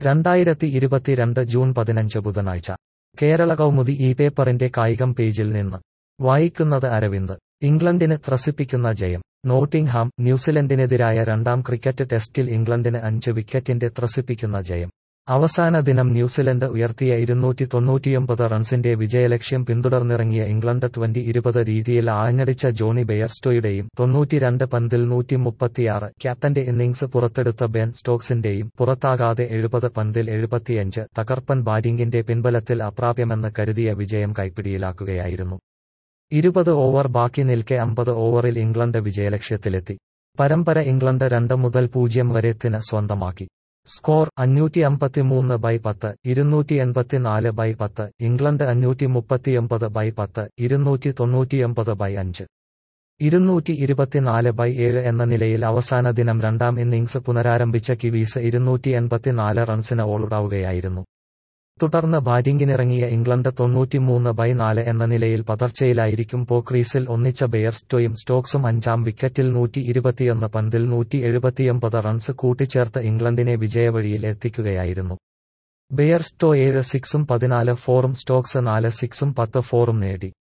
രണ്ടായിരത്തി ഇരുപത്തിരണ്ട് ജൂൺ പതിനഞ്ച് ബുധനാഴ്ച കേരള കൗമുദി ഈ പേപ്പറിന്റെ കായികം പേജിൽ നിന്ന് വായിക്കുന്നത് അരവിന്ദ് ഇംഗ്ലണ്ടിന് ത്രസിപ്പിക്കുന്ന ജയം നോട്ടിംഗ്ഹാം ന്യൂസിലൻഡിനെതിരായ രണ്ടാം ക്രിക്കറ്റ് ടെസ്റ്റിൽ ഇംഗ്ലണ്ടിന് അഞ്ച് വിക്കറ്റിന്റെ ത്രസിപ്പിക്കുന്ന ജയം അവസാന ദിനം ന്യൂസിലൻഡ് ഉയർത്തിയ ഇരുന്നൂറ്റി തൊണ്ണൂറ്റിയൊമ്പത് റൺസിന്റെ വിജയലക്ഷ്യം പിന്തുടർന്നിറങ്ങിയ ഇംഗ്ലണ്ട് ട്വന്റി ഇരുപത് രീതിയിൽ ആഞ്ഞടിച്ച ജോണി ബെയർസ്റ്റോയുടെയും തൊണ്ണൂറ്റിരണ്ട് പന്തിൽ നൂറ്റി മുപ്പത്തിയാറ് ക്യാപ്റ്റന്റെ ഇന്നിംഗ്സ് പുറത്തെടുത്ത ബെൻ സ്റ്റോക്സിന്റെയും പുറത്താകാതെ എഴുപത് പന്തിൽ എഴുപത്തിയഞ്ച് തകർപ്പൻ ബാറ്റിംഗിന്റെ പിൻബലത്തിൽ അപ്രാപ്യമെന്ന് കരുതിയ വിജയം കൈപ്പിടിയിലാക്കുകയായിരുന്നു ഇരുപത് ഓവർ ബാക്കി നിൽക്കെ അമ്പത് ഓവറിൽ ഇംഗ്ലണ്ട് വിജയലക്ഷ്യത്തിലെത്തി പരമ്പര ഇംഗ്ലണ്ട് രണ്ട് മുതൽ പൂജ്യം വരെത്തിന് സ്വന്തമാക്കി സ്കോർ അഞ്ഞൂറ്റി അമ്പത്തിമൂന്ന് ബൈ പത്ത് ഇരുന്നൂറ്റി എൺപത്തിനാല് ബൈ പത്ത് ഇംഗ്ലണ്ട് അഞ്ഞൂറ്റി മുപ്പത്തിയൊമ്പത് ബൈ പത്ത് ഇരുന്നൂറ്റി തൊണ്ണൂറ്റിയൊമ്പത് ബൈ അഞ്ച് ഇരുന്നൂറ്റി ഇരുപത്തിനാല് ബൈ ഏഴ് എന്ന നിലയിൽ അവസാന ദിനം രണ്ടാം ഇന്നിംഗ്സ് പുനരാരംഭിച്ച കിവീസ് ഇരുന്നൂറ്റി എൺപത്തിനാല് റൺസിന് ഓൾഡൌകയായിരുന്നു തുടർന്ന് ബാറ്റിംഗിനിറങ്ങിയ ഇംഗ്ലണ്ട് തൊണ്ണൂറ്റിമൂന്ന് ബൈ നാല് എന്ന നിലയിൽ പതർച്ചയിലായിരിക്കും പോക്രീസിൽ ഒന്നിച്ച ബെയർസ്റ്റോയും സ്റ്റോക്സും അഞ്ചാം വിക്കറ്റിൽ നൂറ്റി ഇരുപത്തിയൊന്ന് പന്തിൽ നൂറ്റി എഴുപത്തിയൊമ്പത് റൺസ് കൂട്ടിച്ചേർത്ത് ഇംഗ്ലണ്ടിനെ വിജയവഴിയിൽ എത്തിക്കുകയായിരുന്നു ബെയർസ്റ്റോ ഏഴ് സിക്സും പതിനാല് ഫോറും സ്റ്റോക്സ് നാല് സിക്സും പത്ത് ഫോറും നേടി